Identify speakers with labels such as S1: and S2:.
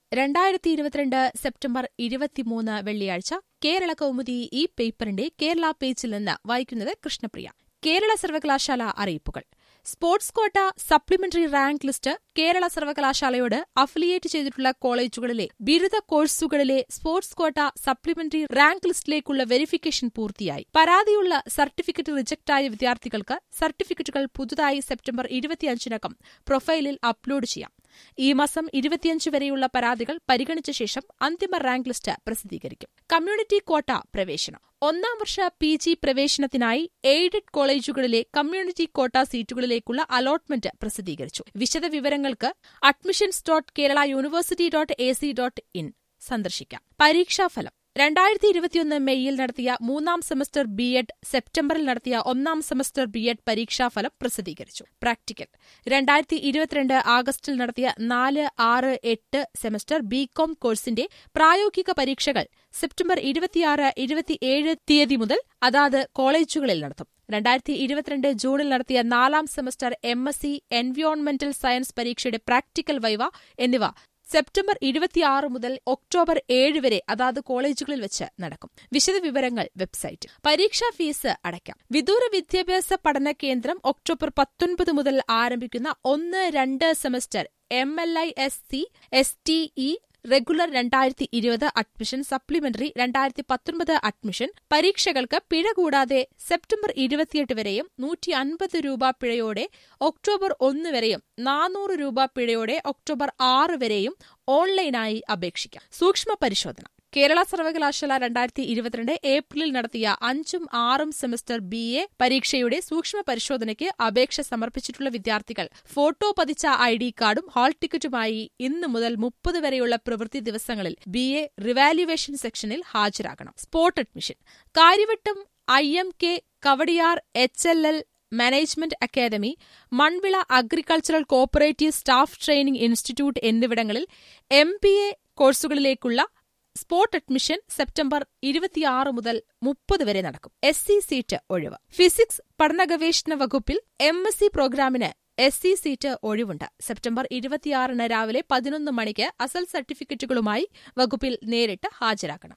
S1: രണ്ടായിരത്തി ഇരുപത്തിരണ്ട് സെപ്റ്റംബർ ഇരുപത്തിമൂന്ന് വെള്ളിയാഴ്ച കേരള കൗമുദി ഈ പേപ്പറിന്റെ കേരള പേജിൽ നിന്ന് വായിക്കുന്നത് കൃഷ്ണപ്രിയ കേരള സർവകലാശാല അറിയിപ്പുകൾ sports quota supplementary rank list Kerala സർവകലാശാലയോട് അഫിലിയേറ്റ് ചെയ്തിട്ടുള്ള കോളേജുകളിലെ ബിരുദ കോഴ്സുകളിലെ സ്പോർട്സ് കോട്ട സപ്ലിമെന്ററി റാങ്ക് ലിസ്റ്റിലേക്കുള്ള വെരിഫിക്കേഷൻ പൂർത്തിയായി പരാതിയുള്ള സർട്ടിഫിക്കറ്റ് റിജക്റ്റായ വിദ്യാർത്ഥികൾക്ക് സർട്ടിഫിക്കറ്റുകൾ പുതുതായി സെപ്റ്റംബർ ഇരുപത്തിയഞ്ചിനകം പ്രൊഫൈലിൽ അപ്ലോഡ് ചെയ്യാം ഈ മാസം ഇരുപത്തിയഞ്ച് വരെയുള്ള പരാതികൾ പരിഗണിച്ച ശേഷം അന്തിമ റാങ്ക് ലിസ്റ്റ് പ്രസിദ്ധീകരിക്കും കമ്മ്യൂണിറ്റി കോട്ട പ്രവേശനം ഒന്നാം വർഷ പി ജി പ്രവേശനത്തിനായി എയ്ഡഡ് കോളേജുകളിലെ കമ്മ്യൂണിറ്റി കോട്ട സീറ്റുകളിലേക്കുള്ള അലോട്ട്മെന്റ് പ്രസിദ്ധീകരിച്ചു വിശദവിവരങ്ങൾക്ക് admissions dot Kerala university dot A C dot in സന്ദർശിക്കാം പരീക്ഷാഫലം രണ്ടായിരത്തി ഇരുപത്തിയൊന്ന് മെയ്യിൽ നടത്തിയ മൂന്നാം സെമസ്റ്റർ ബി എഡ് സെപ്റ്റംബറിൽ നടത്തിയ ഒന്നാം സെമസ്റ്റർ ബി എഡ് പരീക്ഷാഫലം പ്രസിദ്ധീകരിച്ചു പ്രാക്ടിക്കൽ രണ്ടായിരത്തി ഇരുപത്തിരണ്ട് ആഗസ്റ്റിൽ നടത്തിയ നാല് ആറ് എട്ട് സെമസ്റ്റർ ബി കോം കോഴ്സിന്റെ പ്രായോഗിക പരീക്ഷകൾ സെപ്റ്റംബർ ഇരുപത്തിയാറ് ഇരുപത്തിയേഴ് തീയതി മുതൽ അതാത് കോളേജുകളിൽ നടത്തും രണ്ടായിരത്തി ഇരുപത്തിരണ്ട് ജൂണിൽ നടത്തിയ നാലാം സെമസ്റ്റർ എം എസ് സി എൻവിയോൺമെന്റൽ സയൻസ് പരീക്ഷയുടെ പ്രാക്ടിക്കൽ വൈവ എന്നിവ സെപ്റ്റംബർ ഇരുപത്തിയാറ് മുതൽ ഒക്ടോബർ ഏഴ് വരെ അതാത് കോളേജുകളിൽ വെച്ച് നടക്കും വിശദവിവരങ്ങൾ വെബ്സൈറ്റ് പരീക്ഷാ ഫീസ് അടയ്ക്കാം വിദൂര വിദ്യാഭ്യാസ പഠന കേന്ദ്രം ഒക്ടോബർ പത്തൊൻപത് മുതൽ ആരംഭിക്കുന്ന ഒന്ന് രണ്ട് semester M L I S C S T E regular രണ്ടായിരത്തി ഇരുപത് അഡ്മിഷൻ സപ്ലിമെന്ററി രണ്ടായിരത്തി പത്തൊൻപത് അഡ്മിഷൻ പരീക്ഷകൾക്ക് പിഴ കൂടാതെ സെപ്റ്റംബർ ഇരുപത്തിയെട്ട് വരെയും നൂറ്റി അൻപത് രൂപ പിഴയോടെ ഒക്ടോബർ ഒന്ന് വരെയും നാനൂറ് രൂപ പിഴയോടെ ഒക്ടോബർ ആറ് വരെയും ഓൺലൈനായി അപേക്ഷിക്കാം സൂക്ഷ്മ പരിശോധന കേരള സർവകലാശാല രണ്ടായിരത്തി ഇരുപത്തിരണ്ട് ഏപ്രിലിൽ നടത്തിയ അഞ്ചും ആറും സെമസ്റ്റർ ബി എ പരീക്ഷയുടെ സൂക്ഷ്മ പരിശോധനയ്ക്ക് അപേക്ഷ സമർപ്പിച്ചിട്ടുള്ള വിദ്യാർത്ഥികൾ ഫോട്ടോ പതിച്ച ഐ ഡി കാർഡും ഹാൾ ടിക്കറ്റുമായി ഇന്ന് മുതൽ മുപ്പത് വരെയുള്ള പ്രവൃത്തി ദിവസങ്ങളിൽ ബി എ റിവാലുവേഷൻ സെക്ഷനിൽ ഹാജരാകണം spot admission Karyavattom I M K Kowdiar H L L management academy Manvila agricultural cooperative staff training institute എന്നിവിടങ്ങളിൽ എം ബി എ കോഴ്സുകളിലേക്കുള്ള സ്പോട്ട് അഡ്മിഷൻ സെപ്റ്റംബർ ഇരുപത്തിയാറ് മുതൽ മുപ്പത് വരെ നടക്കും എസ് സി സീറ്റ് ഒഴിവ് ഫിസിക്സ് പഠന ഗവേഷണ വകുപ്പിൽ എം എസ് സി പ്രോഗ്രാമിന് എസ് സി സീറ്റ് ഒഴിവുണ്ട് സെപ്റ്റംബർ ഇരുപത്തിയാറിന് രാവിലെ പതിനൊന്ന് മണിക്ക് അസൽ സർട്ടിഫിക്കറ്റുകളുമായി വകുപ്പിൽ നേരിട്ട് ഹാജരാക്കണം